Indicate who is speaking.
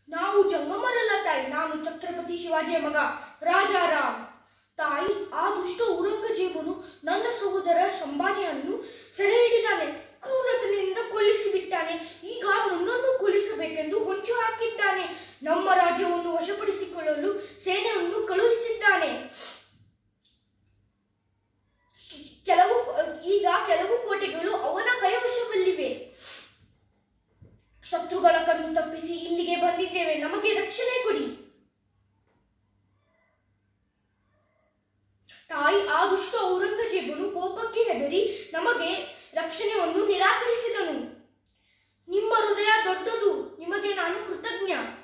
Speaker 1: ನಾವು ಜಂಗಮರಲ್ಲ ತಾಯಿ ನಾನು ಛತ್ರಪತಿ ಶಿವಾಜಿಯ ಮಗ ರಾಜಾರಾಮ್ ತಾಯಿ ಆ ದುಷ್ಟ ಔರಂಗಜೇಬನು ನನ್ನ ಸಹೋದರ ಸಂಭಾಜಿಯನ್ನು ಸೆರೆ ಹಿಡಿದಾನೆ ಕ್ರೂರತನೆಯಿಂದ ಕೊಲ್ಲಿಸಿ ಬಿಟ್ಟಾನೆ ಈಗ ನನ್ನನ್ನು ಕೊಲ್ಲಿಸಬೇಕೆಂದು ಹೊಂಚು ಹಾಕಿದ್ದಾನೆ ನಮ್ಮ ರಾಜ್ಯವನ್ನು ವಶಪಡಿಸಿಕೊಳ್ಳಲು ಸೇನೆಯನ್ನು ಕಳುಹಿಸಿದ್ದಾನೆ ಕೆಲವು ಈಗ ಕೆಲವು ಕೋಟೆಗಳು ಅವನ ಕೈವಶದಲ್ಲಿವೆ ಶತ್ರುಗಳ ಕಣ್ಣು ತಪ್ಪಿಸಿ ಇಲ್ಲಿಗೆ ಬಂದಿದ್ದೇವೆ ನಮಗೆ ರಕ್ಷಣೆ ಕೊಡಿ ತಾಯಿ ಆ ದುಷ್ಟ ಔರಂಗಜೇಬನು ಕೋಪಕ್ಕೆ ಹೆದರಿ ನಮಗೆ ರಕ್ಷಣೆಯನ್ನು ನಿರಾಕರಿಸಿದನು ನಿಮ್ಮ ಹೃದಯ ದೊಡ್ಡದು ನಿಮಗೆ ನಾನು ಕೃತಜ್ಞ